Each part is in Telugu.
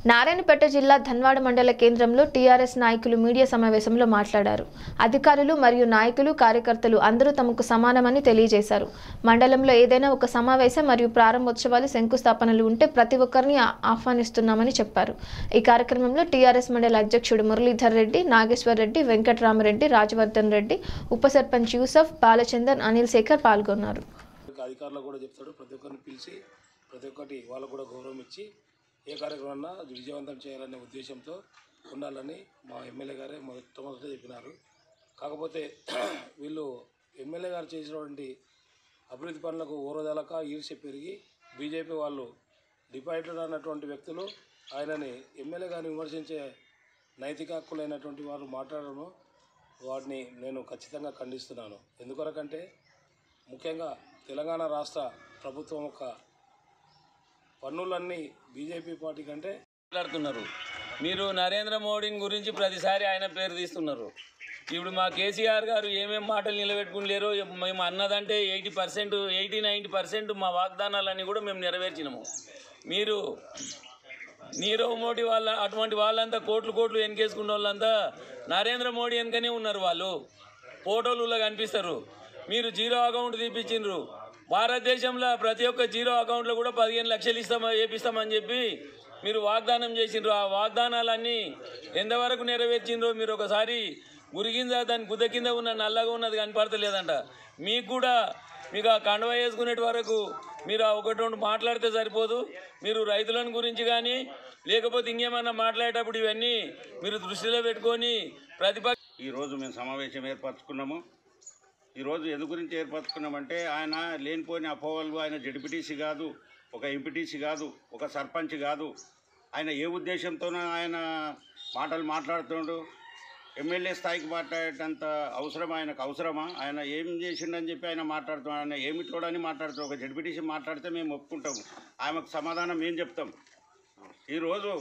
నారాయణపేట జిల్లా ధన్వాడ మండల కేంద్రంలో టీఆర్ఎస్ నాయకులు మీడియా సమావేశంలో మాట్లాడారు అధికారులు మరియు నాయకులు కార్యకర్తలు అందరూ తమకు సమానమని తెలియజేశారు మండలంలో ఏదైనా ఒక సమావేశం మరియు ప్రారంభోత్సవాలు శంకుస్థాపనలు ఉంటే ప్రతి ఒక్కరిని ఆ- ఆహ్వానిస్తున్నామని చెప్పారు ఈ కార్యక్రమంలో టీఆర్ఎస్ మండల అధ్యక్షుడు మురళీధర్ రెడ్డి నాగేశ్వర్ రెడ్డి వెంకటరామరెడ్డి రాజవర్ధన్ రెడ్డి ఉప సర్పంచ్ యూసఫ్ బాలచందర్ అనిల్ శేఖర్ పాల్గొన్నారు ఇక అధికారులకు కూడా చెప్తాడు ప్రతి ఒక్కరిని పిలిచి ప్రతి ఒక్కటి వాళ్ళకు కూడా గౌరవం ఇచ్చి ఏ కార్యక్రమం అన్నా విజయవంతం చేయాలనే ఉద్దేశంతో ఉండాలని మా ఎమ్మెల్యే గారే మొట్టమొదట చెప్పినారు కాకపోతే వీళ్ళు ఎమ్మెల్యే గారు చేసినటువంటి అభివృద్ధి పనులకు ఓరదలక ఈర్ష్య పెరిగి బీజేపీ వాళ్ళు డిపాజిటెడ్ అన్నటువంటి వ్యక్తులు ఆయనని ఎమ్మెల్యే గారిని విమర్శించే నైతిక హక్కులైనటువంటి వారు మాట్లాడడం వాటిని నేను ఖచ్చితంగా ఖండిస్తున్నాను ఎందుకొరకంటే ముఖ్యంగా తెలంగాణ రాష్ట్ర ప్రభుత్వం యొక్క పన్నులన్నీ బీజేపీ పార్టీ కంటే మాట్లాడుతున్నారు మీరు నరేంద్ర మోడీని గురించి ప్రతిసారి ఆయన పేరు తీస్తున్నారు ఇప్పుడు మా కేసీఆర్ గారు ఏమేం మాటలు నిలబెట్టుకుని లేరో మేము అన్నదంటే eighty percent eighty ninety percent మా వాగ్దానాలన్నీ కూడా మేము నెరవేర్చినాము మీరు నీరవ్ మోడీ వాళ్ళ అటువంటి వాళ్ళంతా కోట్లు కోట్లు వెనకేసుకున్న వాళ్ళంతా నరేంద్ర మోడీ వెనకనే ఉన్నారు వాళ్ళు ఫోటోలు కనిపిస్తారు మీరు జీరో అకౌంట్ తీపిచ్చిండ్రు భారతదేశంలో ప్రతి ఒక్క జీరో అకౌంట్లో కూడా పదిహేను లక్షలు ఇస్తామా వేపిస్తామని చెప్పి మీరు వాగ్దానం చేసిండ్రు ఆ వాగ్దానాలన్నీ ఎంతవరకు నెరవేర్చిండ్రో మీరు ఒకసారి గురిగింద దాని గుద్ద కింద ఉన్న నల్లగా ఉన్నది కనపడతలేదంట మీకు కూడా మీకు ఆ కండవ వేసుకునే వరకు మీరు ఆ ఒకటి రెండు మాట్లాడితే సరిపోదు మీరు రైతులను గురించి కానీ లేకపోతే ఇంకేమన్నా మాట్లాడేటప్పుడు ఇవన్నీ మీరు దృష్టిలో పెట్టుకొని ప్రతిపక్ష ఈరోజు మేము సమావేశం ఏర్పరచుకున్నాము ఈరోజు ఎందు గురించి ఏర్పరచుకున్నామంటే ఆయన లేనిపోయిన అపోహలు ఆయన జడ్పీటీసీ కాదు ఒక ఎంపీటీసీ కాదు ఒక సర్పంచ్ కాదు ఆయన ఏ ఉద్దేశంతోనో ఆయన మాటలు మాట్లాడుతున్నాడు ఎమ్మెల్యే స్థాయికి మాట్లాడేటంత అవసరం ఆయనకు అవసరమా ఆయన ఏం చేసిండని చెప్పి ఆయన మాట్లాడుతున్నాడు ఆయన ఏమి చూడని మాట్లాడుతున్నాడు ఒక జడ్పీటీసీ మాట్లాడితే మేము ఒప్పుకుంటాము ఆమెకు సమాధానం ఏం చెప్తాం ఈరోజు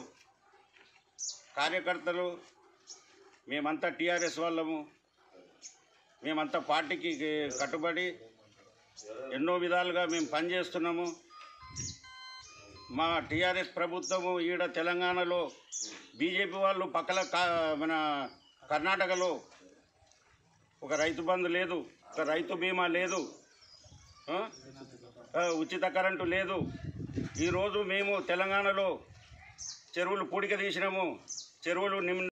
కార్యకర్తలు మేమంతా టీఆర్ఎస్ వాళ్ళము మేమంతా పార్టీకి కట్టుబడి ఎన్నో విధాలుగా మేము పనిచేస్తున్నాము మా టీఆర్ఎస్ ప్రభుత్వము ఈడ తెలంగాణలో బీజేపీ వాళ్ళు పక్కల కా మన కర్ణాటకలో ఒక రైతు బంధు లేదు ఒక రైతు బీమా లేదు ఆ? ఆ, ఉచిత కరెంటు లేదు ఈరోజు మేము తెలంగాణలో చెరువులు పూడిక తీసినాము చెరువులు నిమ్